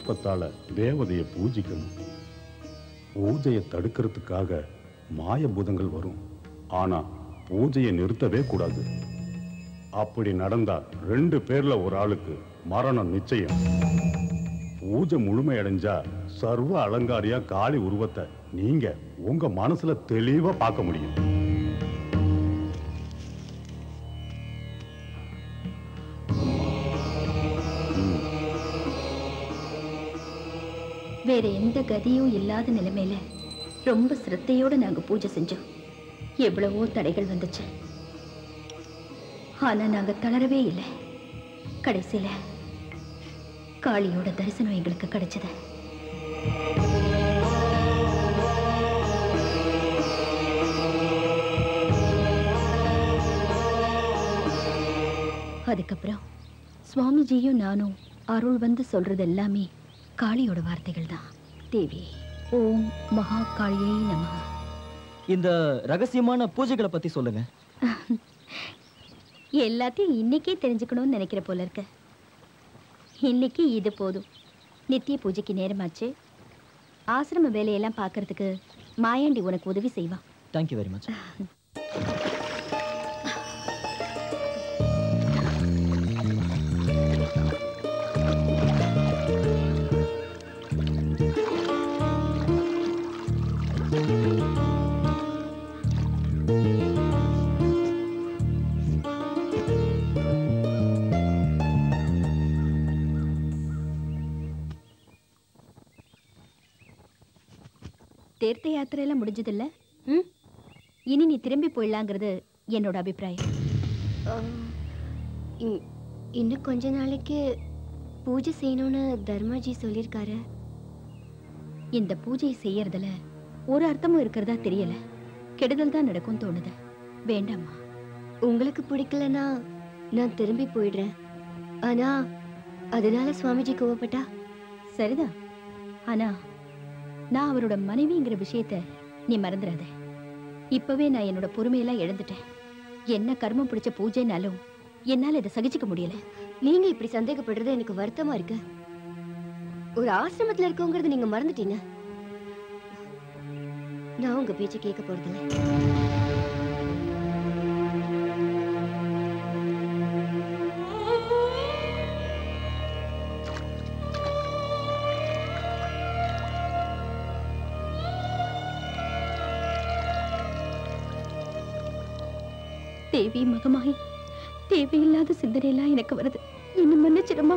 புஷ்பத்தால தேவதையை பூஜிக்கணும் பூஜையை தடுக்கிறதுக்காக மாயபூதங்கள் வரும் ஆனா பூஜையை நிறுத்தவே கூடாது அப்படி நடந்தா ரெண்டு பேர்ல ஒரு ஆளுக்கு மரணம் நிச்சயம் பூஜை முழுமையடைஞ்சா சர்வ அலங்காரியா காளி உருவத்தை நீங்க உங்க மனசுல தெளிவா பார்க்க முடியும் வேற எந்த கதியும் இல்லாத நிலைமையில ரொம்ப சிரத்தையோட நாங்க பூஜை செஞ்சோம் எவ்வளவோ தடைகள் வந்துச்சு ஆனா நாங்க தளரவே இல்லை கடைசியில காளியோட தரிசனம் எங்களுக்கு கிடைச்சது அதுக்கப்புறம் சுவாமிஜியும் நானும் அருள் வந்து சொல்றது எல்லாமே காளியோட வார்த்தைகள் தான் தேவி ஓம் மகா காளியை நமக இந்த ரகசியமான பூஜைகளை பத்தி சொல்லுங்க எல்லாத்தையும் இன்னைக்கே தெரிஞ்சுக்கணும்னு நினைக்கிற போல இருக்க இன்னைக்கு இது போதும் நித்திய பூஜைக்கு நேரமாச்சு ஆசிரம வேலையெல்லாம் பார்க்கறதுக்கு மாயாண்டி உனக்கு உதவி செய்வான் தேங்க்யூ வெரி மச் தீர்த்த யாத்திரையெல்லாம் முடிஞ்சதில்ல ம் இனி நீ திரும்பி போயிடலாங்கிறது என்னோட அபிப்பிராயம் இன்னும் கொஞ்ச நாளைக்கு பூஜை செய்யணும்னு தர்மாஜி சொல்லியிருக்காரு இந்த பூஜையை செய்யறதுல ஒரு அர்த்தமும் இருக்கிறதா தெரியல கெடுதல் தான் நடக்கும் தோணுது வேண்டாம்மா உங்களுக்கு பிடிக்கலனா நான் திரும்பி போயிடுறேன் ஆனா அதனால சுவாமிஜி கோவப்பட்டா சரிதான் ஆனா நான் அவரோட மனைவிங்கிற விஷயத்த நீ மறந்துடாத இப்பவே நான் என்னோட பொறுமையெல்லாம் இழந்துட்டேன் என்ன கர்மம் பிடிச்ச பூஜைனாலும் என்னால இதை சகிச்சுக்க முடியல நீங்க இப்படி சந்தேகப்படுறது எனக்கு வருத்தமா இருக்கு ஒரு ஆசிரமத்துல இருக்கோங்கிறது நீங்க மறந்துட்டீங்க நான் உங்க பேச்ச கேட்க போறதில்ல தேவி மகமாயி தேவையில்லாத சிந்தனையெல்லாம் எனக்கு வருது என்ன மன்னிச்சிடுமா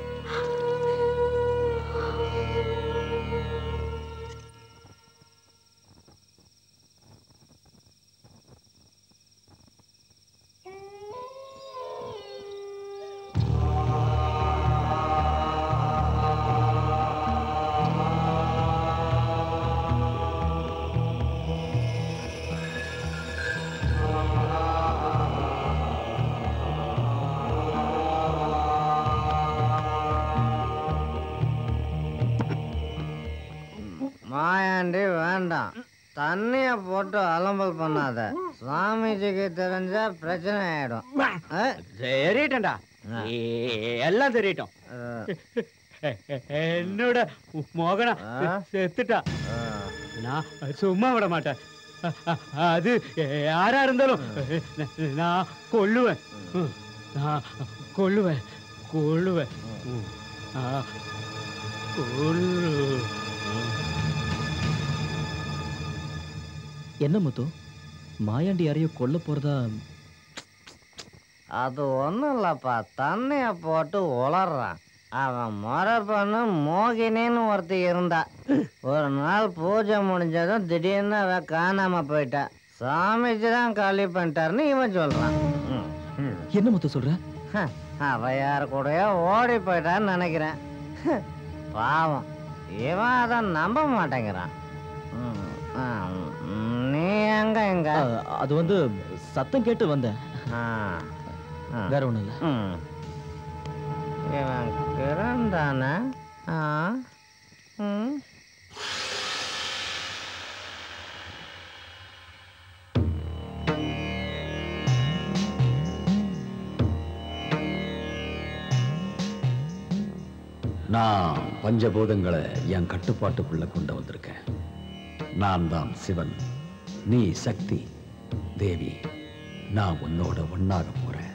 மாயாண்டி வேண்டாம் தண்ணிய போட்டு அலம்பல் பண்ணாத சுவாமிஜிக்கு தெரிஞ்சா பிரச்சனை ஆயிடும் ஆ? தெரியட்டா எல்லாம் தெரியட்டும் என்னோட மோகனா செத்துட்டா நான் சும்மா விட மாட்டேன் அது யாரா இருந்தாலும் நான் கொல்லுவேன் நான் கொல்லுவேன் கொல்லுவேன் நான் கொல்லுவேன் என்ன முத்து மாயாண்டி யாரையோ கொல்ல போறதா அது ஒண்ணும் இல்லப்பா தண்ணிய போட்டு உளறான் அவன் முறை பண்ண மோகினின்னு ஒருத்தி இருந்தா ஒரு நாள் பூஜை முடிஞ்சதும் திடீர்னு அவ காணாம போயிட்டா சாமிஜி தான் காலி பண்ணிட்டாருன்னு இவன் சொல்றான் ம், ம். என்ன முத்து சொல்ற ஹ, அவ யார் கூடயோ ஓடி போயிட்டான்னு நினைக்கிறேன் ஹ, பாவம் இவன் அதை நம்ப மாட்டேங்கிறான் ம், ஆ, ம், நீ எங்க எங்க அ, அது வந்து சத்தம் கேட்டு வந்தேன் ஆ, ஆ. வேற ஒண்ணும் இல்ல ம். இவன் கிரண் தானே ஆ ம் நான் பஞ்சபூதங்களை என் கட்டுப்பாட்டுக்குள்ள கொண்டு வந்திருக்கேன் நான் தான் சிவன் நீ சக்தி தேவி நான் உன்னோட ஒன்னாக போறேன்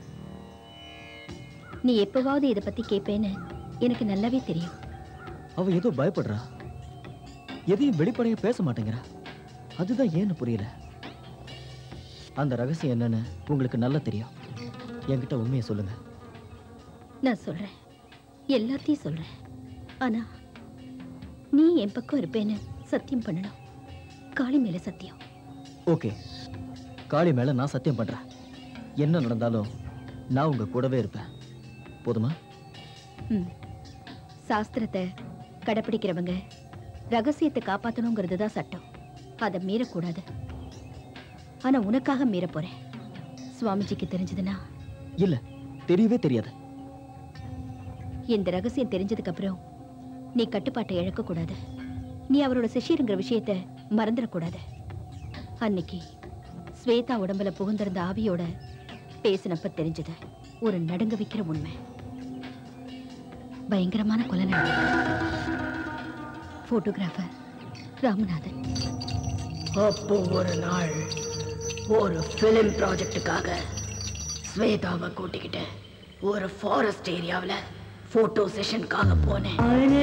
நீ எப்பவாவது இதை பத்தி கேட்பேன்னு எனக்கு நல்லாவே தெரியும் அவ ஏதோ பயப்படுறா எதையும் வெளிப்படையா பேச மாட்டேங்கிறா அதுதான் ஏன்னு புரியல அந்த ரகசியம் என்னன்னு உங்களுக்கு நல்லா தெரியும் என்கிட்ட உண்மையை சொல்லுங்க நான் சொல்றேன் எல்லாத்தையும் சொல்றேன் ஆனா நீ என் பக்கம் இருப்பேன்னு சத்தியம் பண்ணணும் காளி மேல சத்தியம் ஓகே காளி மேல நான் சத்தியம் பண்றேன் என்ன நடந்தாலும் நான் உங்க கூடவே இருப்பேன் போதுமா ம். சாஸ்திரத்தை கடைப்பிடிக்கிறவங்க ரகசியத்தை காப்பாத்தணுங்கிறது தான் சட்டம் அதை மீறக்கூடாது ஆனா உனக்காக மீற போறேன் சுவாமிஜிக்கு தெரிஞ்சதுன்னா இல்ல தெரியவே தெரியாது இந்த ரகசியம் தெரிஞ்சதுக்கு அப்புறம் நீ கட்டுப்பாட்டை இழக்கக்கூடாது நீ அவரோட சிஷ்யருங்கிற விஷயத்த மறந்துடக்கூடாது அன்னைக்கு ஸ்வேதா உடம்புல புகுந்திருந்த ஆவியோட பேசினப்ப தெரிஞ்சது ஒரு நடுங்க வைக்கிற உண்மை பயங்கரமான கொலை போட்டோகிராஃபர் ராமநாதன் அப்போ ஒரு நாள் ஒரு ஃபிலிம் ப்ராஜெக்ட்டுக்காக ஸ்வேதாவை கூட்டிக்கிட்டு ஒரு ஃபாரஸ்ட் ஏரியாவில் ஃபோட்டோ செஷனுக்காக போனேன்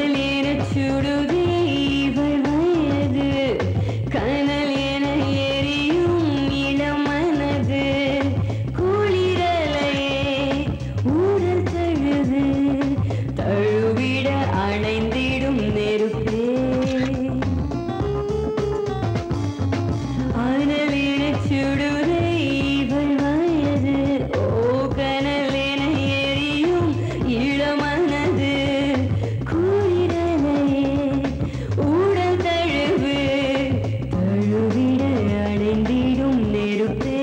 கனல் என எரியும் இளமனது குளிரலையே ஊடல் தழுது தழுவிட அணைந்திடும் நெருப்பே அனலின சுடுதை இவள் வயது ஓ கனல் என எரியும் இளமனது குளிரலையே ஊடல் தழுவு தழுவிட அணைந்திடும் நெருப்பே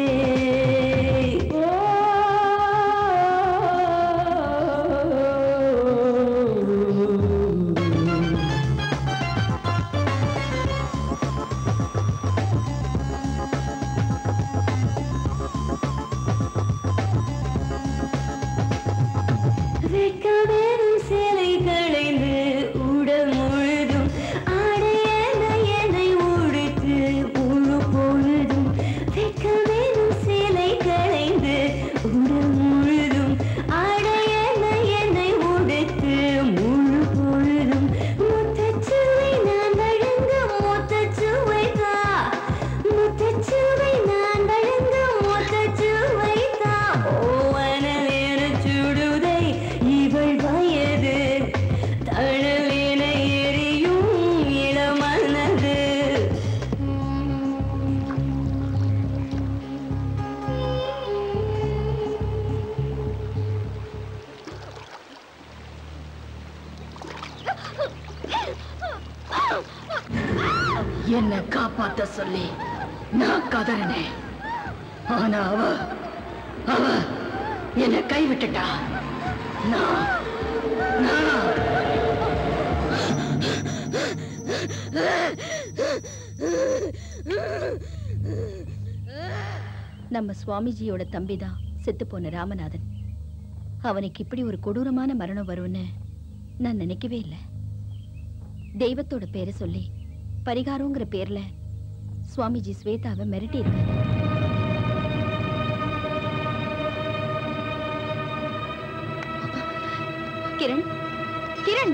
வெட்கமெனும் சிலை களைந்து உடல் முழுதும் ஆடையன என்னை உடுத்து முழு பொழுதும் வெட்கமெனும் சிலை களைந்து உடல் முழுதும் ஆடையன என்னை உடுத்து முழு பொழுதும் முத்தச்சுவை நான் வழங்க முத்தச்சுவை தா முத்தச்சுவை நான் வழங்க முத்தச்சுவை தா ஓவனல் என சுடுதை இவள் வயது தழல் என எரியும் இளமனது என்னை காப்பாத்த சொல்லி நான் கதறினேன் ஆனா அவ அவ என்னை கைவிட்டுட்டா நான் நான் நம்ம சுவாமிஜியோட தம்பி தான் செத்து போன ராமநாதன் அவனுக்கு இப்படி ஒரு கொடூரமான மரணம் வரும்னு நான் நினைக்கவே இல்லை தெய்வத்தோட பேரை சொல்லி பரிகாரங்கிற பேர்ல சுவாமிஜி ஸ்வேதாவை மிரட்டி இருக்காரு கிரண் கிரண்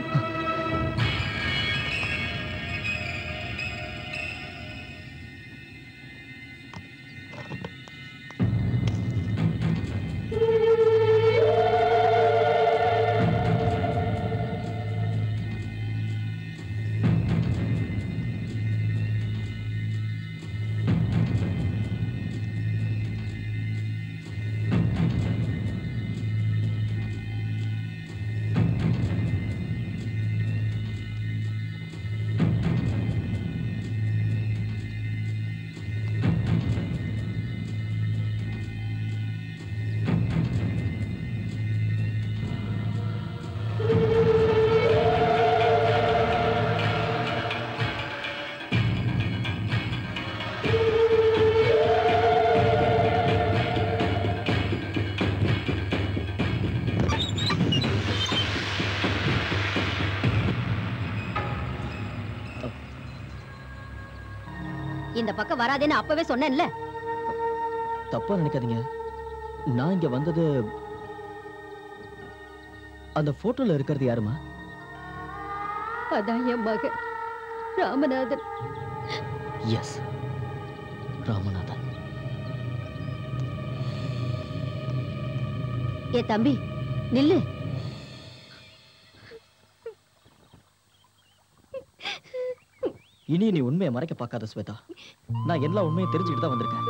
இந்த பக்கம் வராதேன்னு அப்பவே சொன்னேன்ல தப்பா நினைக்காதீங்க நான் இங்க வந்தது அந்த போட்டோல இருக்கிறது யாருமா அதான் என் மகன் ராமநாதன் எஸ் ராமநாதன் ஏ தம்பி நில்லு இனி நீ உண்மையை மறைக்க பார்க்காத ஸ்வேதா நான் எல்லா உண்மையும் தெரிஞ்சுக்கிட்டு தான் வந்திருக்கேன்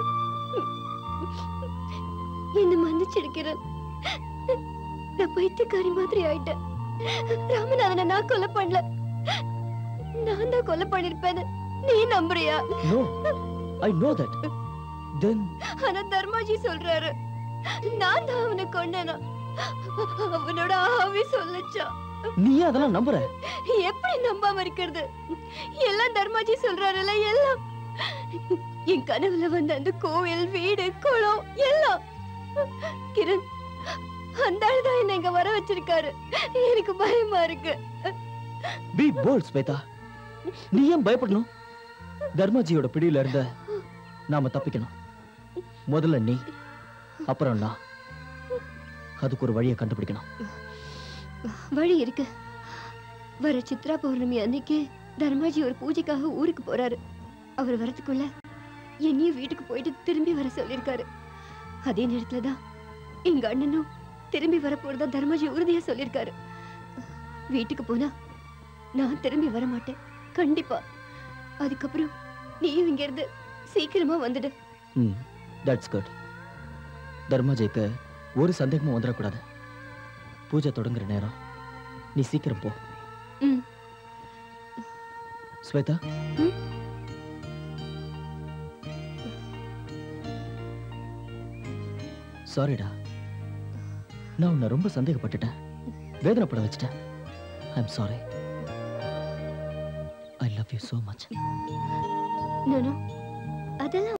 என்ன மன்னிச்சிருக்கிறேன் நான் பைத்தியக்காரி மாதிரி ஆயிட்டேன் ராமநாதனை நான் கொலை பண்ணல நான் தான் கொலை பண்ணிருப்பேன்னு நீ நம்புறியா no I know that then ஆனா தர்மாஜி சொல்றாரு நான் தான் அவனை கொன்னேனா அவனோட ஆவி சொல்லுச்சா நீ ஏன் அதெல்லாம் நம்புற எப்படி நம்பாம இருக்கிறது எல்லாம் தர்மாஜி சொல்றாருல்ல எல்லாம் என் கனவுல வந்த அந்த கோவில் வீடு குளம் எல்லாம் கிரண் அந்த ஆளுதான் என்ன இங்க வர வச்சிருக்காரு எனக்கு பயமா இருக்கு பி போல்ட் ஸ்வேதா நீ ஏன் பயப்படணும் தர்மாஜியோட பிடியில இருந்த நாம தப்பிக்கணும் முதல்ல நீ அப்புறம் நான் அதுக்கு ஒரு வழியை கண்டுபிடிக்கணும் வழி இருக்கு வர சித்ரா பௌர்ணமி அன்னைக்கு தர்மாஜி ஒரு பூஜைக்காக ஊருக்கு போறாரு அவர் வரதுக்குள்ள என்னையும் வீட்டுக்கு போயிட்டு திரும்பி வர சொல்லிருக்காரு அதே நேரத்துல தான் எங்க அண்ணனும் திரும்பி வர போறதா தர்மாஜி உறுதியா சொல்லிருக்காரு வீட்டுக்கு போனா நான் திரும்பி வர மாட்டேன் கண்டிப்பா அதுக்கப்புறம் நீயும் இங்க இருந்து சீக்கிரமா வந்துடு ம் தட்ஸ் குட் தர்மாஜிக்கு ஒரு சந்தேகமும் வந்துடக்கூடாது பூஜை தொடங்குற நேரம் நீ சீக்கிரம் போ ம். ஸ்வேதா ம். சாரிடா நான் உன்னை ரொம்ப சந்தேகப்பட்டுட்டேன் வேதனைப்பட வச்சுட்டேன் I am sorry I love you so much நானும் அதெல்லாம்